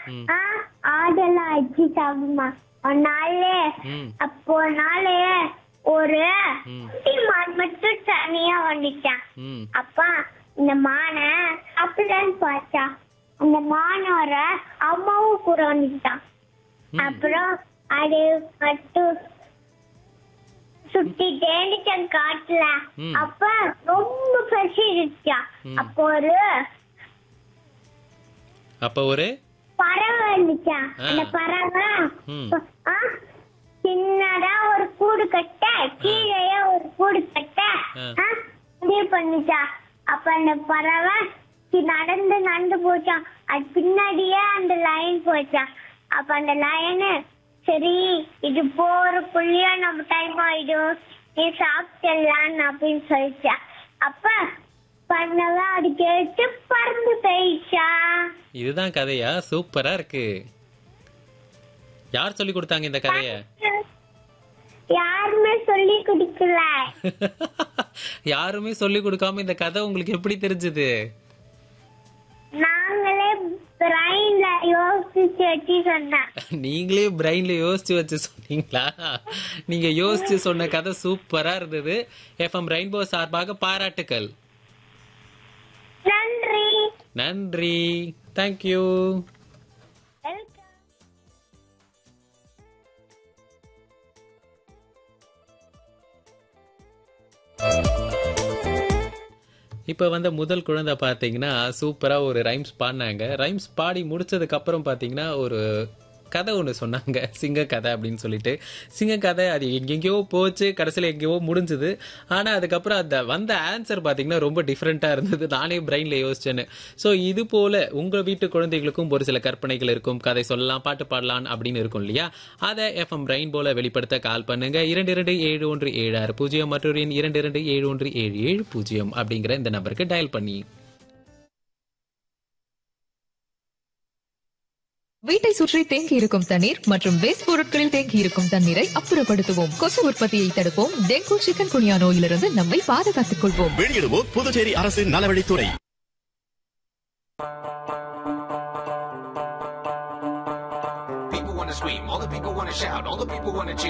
ம். ஆ, ஆடெல்லாம் வச்சு சாப்பிடுமா ஒரு நாள் ம். அப்போ ஒரு நாள் ஒரு ம். குட்டி மான் மட்டும் தனியா வந்துட்டான் ம் அப்பா இந்த மானை சாப்பிடலான்னு பார்த்தா அந்த மானோட அம்மாவும் கூட வந்துட்டான் ம். அப்புறம் அது மட்டும் சுத்தி தேடிட்டான் காட்டுல ம். அப்ப ரொம்ப பசிடுச்சா ம். அப்போ ஒரு அப்ப ஒரு பறவை இருந்துச்சா ஆ. அந்த பறவை ம். ஆ, சின்னதா ஒரு கூடு கட்ட கீழே ஒரு கூடு கட்ட ஆ. ஆ, முடிவு பண்ணிச்சா அப்ப அந்த பறவை சி- நடந்து நடந்து போச்சான் அது பின்னாடியே அந்த லைன் போச்சான் அப்ப அந்த லைனு சரி இது போறக்குள்ளேயே நம்ம டைம் ஆயிடும் நீ சாப்பிட்டுடலான்னு அப்படின்னு சொல்லிச்சா அப்ப பண்ணவா அது கேட்டு பறந்து போயிடுச்சா இதுதான் கதையா சூப்பரா இருக்கு யார் சொல்லி கொடுத்தாங்க இந்த கதைய யாருமே சொல்லி கொடுக்கல யாருமே சொல்லி கொடுக்காம இந்த கதை உங்களுக்கு எப்படி தெரிஞ்சது நாங்களே பிரைன்ல யோசிச்சு வச்சு சொன்னேன் நீங்களே பிரெயின்ல யோசிச்சு வச்சு சொன்னீங்களா நீங்க யோசிச்சு சொன்ன கதை சூப்பரா இருந்தது எஃப்எம் ரெயின்போ சார்பாக பாராட்டுக்கள் நன்றி நன்றி தேங்க்யூ Welcome. இப்போ வந்த முதல் குழந்தை பார்த்தீங்கன்னா சூப்பராக ஒரு ரைம்ஸ் பாடினாங்க ரைம்ஸ் பாடி முடிச்சதுக்கு அப்புறம் பார்த்தீங்கன்னா ஒரு கதை ஒன்று சொன்னாங்க சிங்க கதை அப்படின்னு சொல்லிட்டு சிங்க கதை அது எங்கெங்கேயோ போச்சு கடைசியில் எங்கேயோ முடிஞ்சுது ஆனால் அதுக்கப்புறம் அந்த வந்த ஆன்சர் பார்த்தீங்கன்னா ரொம்ப டிஃப்ரெண்ட்டாக இருந்தது நானே பிரெயினில் யோசிச்சேன்னு ஸோ இது போல உங்கள் வீட்டு குழந்தைகளுக்கும் ஒரு சில கற்பனைகள் இருக்கும் கதை சொல்லலாம் பாட்டு பாடலாம் அப்படின்னு இருக்கும் இல்லையா அதை எஃப்எம் பிரெயின் போல வெளிப்படுத்த கால் பண்ணுங்க இரண்டு இரண்டு ஏழு ஒன்று ஏழு ஆறு பூஜ்ஜியம் மற்றொரு எண் இரண்டு இரண்டு ஏழு ஒன்று ஏழு ஏழு பூஜ்ஜியம் அப்படிங்கிற இந்த நம்பருக்கு டயல் பண்ணி வீட்டை சுற்றி தேங்கி இருக்கும் தண்ணீர் மற்றும் வேஸ்ட் பொருட்களில் தேங்கி இருக்கும் தண்ணீரை அப்புறப்படுத்துவோம் கொசு உற்பத்தியை தடுப்போம் டெங்கு சிக்கன் குனியா நோயிலிருந்து நம்மை பாதுகாத்துக் கொள்வோம் வெளியிடுவோம் புதுச்சேரி அரசின் நலவழித்துறை People wanna scream, all the people wanna shout, all the people wanna cheer.